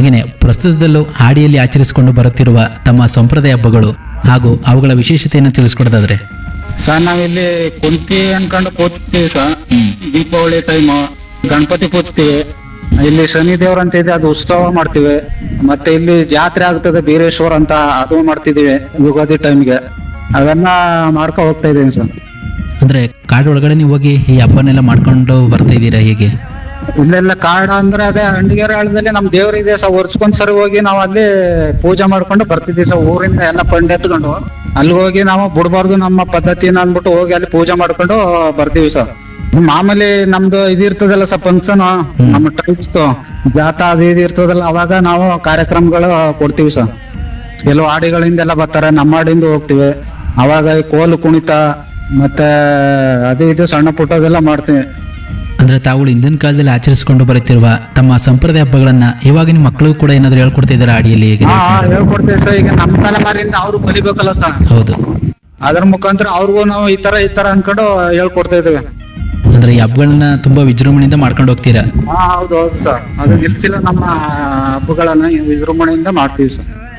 ಹಾಗೆಯೇ ಪ್ರಸ್ತುತದಲ್ಲೂ ಹಾಡಿಯಲ್ಲಿ ಆಚರಿಸಿಕೊಂಡು ಬರುತ್ತಿರುವ ತಮ್ಮ ಸಂಪ್ರದಾಯ ಹಬ್ಬಗಳು ಹಾಗೂ ಅವುಗಳ ವಿಶೇಷತೆಯನ್ನು ತಿಳಿಸ್ಕೊಡೋದಾದ್ರೆ ಸರ್ ನಾವಿಲ್ಲಿ ಕುಂತಿ ಅನ್ಕೊಂಡು ಕೂತಿರ್ತೀವಿ ಸರ್ ದೀಪಾವಳಿ ಟೈಮ್ ಗಣಪತಿ ಕೂತ್ತೀವಿ ಇಲ್ಲಿ ಶನಿ ದೇವ್ರ ಅಂತ ಇದೆ ಅದು ಉತ್ಸವ ಮಾಡ್ತೀವಿ ಮತ್ತೆ ಇಲ್ಲಿ ಜಾತ್ರೆ ಆಗ್ತದೆ ಬೀರೇಶ್ವರ ಅಂತ ಅದು ಮಾಡ್ತಿದೀವಿ ಯುಗಾದಿ ಟೈಮ್ಗೆ ಅವೆಲ್ಲ ಮಾಡ್ಕೊ ಹೋಗ್ತಾ ಇದೀವಿ ಸರ್ ಅಂದ್ರೆ ಕಾಡೊಳಗಡೆ ನೀವು ಹೋಗಿ ಈ ಹಬ್ಬನೆಲ್ಲ ಮಾಡ್ಕೊಂಡು ಬರ್ತಾ ಇದ್ದೀರಾ ಹೇಗೆ ಇಲ್ಲೆಲ್ಲ ಕಾಡ ಅಂದ್ರೆ ಅದೇ ಹಂಡಿಗೆರೆ ಹಳ್ಳದಲ್ಲಿ ನಮ್ ದೇವ್ರ ಇದೆ ಸರ್ ವರ್ಷಕ್ಕೊಂದ್ ಸರಿ ಹೋಗಿ ನಾವು ಅಲ್ಲಿ ಪೂಜೆ ಮಾಡ್ಕೊಂಡು ಬರ್ತಿದ್ವಿ ಸರ್ ಊರಿಂದ ಎಲ್ಲ ಪಂಡ್ ಎತ್ಕೊಂಡು ಅಲ್ಲಿ ಹೋಗಿ ನಾವು ಬಿಡ್ಬಾರ್ದು ನಮ್ಮ ಪದ್ಧತಿನ ಅಂದ್ಬಿಟ್ಟು ಹೋಗಿ ಅಲ್ಲಿ ಪೂಜೆ ಮಾಡ್ಕೊಂಡು ಬರ್ತೀವಿ ಸರ್ ಮಾಮೂಲಿ ನಮ್ದು ಇದಿರ್ತದಲ್ಲ ಸರ್ ಫಂಕ್ಷನ್ ನಮ್ಮ ಟೈಪ್ಸ್ ಜಾತಾ ಅದು ಇದು ಇರ್ತದಲ್ಲ ಅವಾಗ ನಾವು ಕಾರ್ಯಕ್ರಮಗಳು ಕೊಡ್ತೀವಿ ಸರ್ ಕೆಲವು ಹಾಡಿಗಳಿಂದೆಲ್ಲ ಬರ್ತಾರೆ ನಮ್ಮ ಹಾಡಿಂದ ಹೋಗ್ತಿವಿ ಅವಾಗ ಈ ಕೋಲು ಕುಣಿತ ಮತ್ತೆ ಅದು ಇದು ಸಣ್ಣ ಪುಟ್ಟದೆಲ್ಲ ಮಾಡ್ತೀವಿ ಅಂದ್ರೆ ತಾವುಗಳು ಹಿಂದಿನ ಕಾಲದಲ್ಲಿ ಆಚರಿಸಿಕೊಂಡು ಬರುತ್ತಿರುವ ತಮ್ಮ ಸಂಪ್ರದಾಯ ಹಬ್ಬಗಳನ್ನ ಇವಾಗಿನ ಮಕ್ಕಳಿಗೂ ಕೂಡ ಏನಾದ್ರು ಹೇಳ್ಕೊಡ್ತಾ ಇದ್ದಾರೆ ಹಾಡಿಯಲ್ಲಿ ಹೇಗೆ ಹಾ ಹಾ, ಹೇಳ್ಕೊಡ್ತೀವಿ ಸರ್ ಈಗ ನಮ್ಮ ತಲೆಮಾರಿಂದ ಅವ್ರು ಕಲಿಬೇಕಲ್ಲ ಸರ್ ಹೌದು ಅದ್ರ ಮುಖಾಂತರ ಅವ್ರಿಗೂ ನಾವು ಈ ತರ ಈ ತರ ಅನ್ಕೊಂಡು ಹೇಳ್ಕೊಡ್ತಾ ಇದ್ದೇವೆ ಅಂದ್ರೆ ಈ ಹಬ್ಬಗಳನ್ನ ತುಂಬಾ ವಿಜೃಂಭಣೆಯಿಂದ ಮಾಡ್ಕೊಂಡು ಹೋಗ್ತೀರಾ ಹಾ ಹೌದು ಹೌದು ಸರ್ ಅದು ನಿಲ್ಸಿಲ್ಲ ನಮ್ಮ ಹಬ್ಬಗಳನ್ನ ವಿಜೃಂಭಣೆಯಿಂದ ಮಾಡ್ತೀವಿ ಸರ್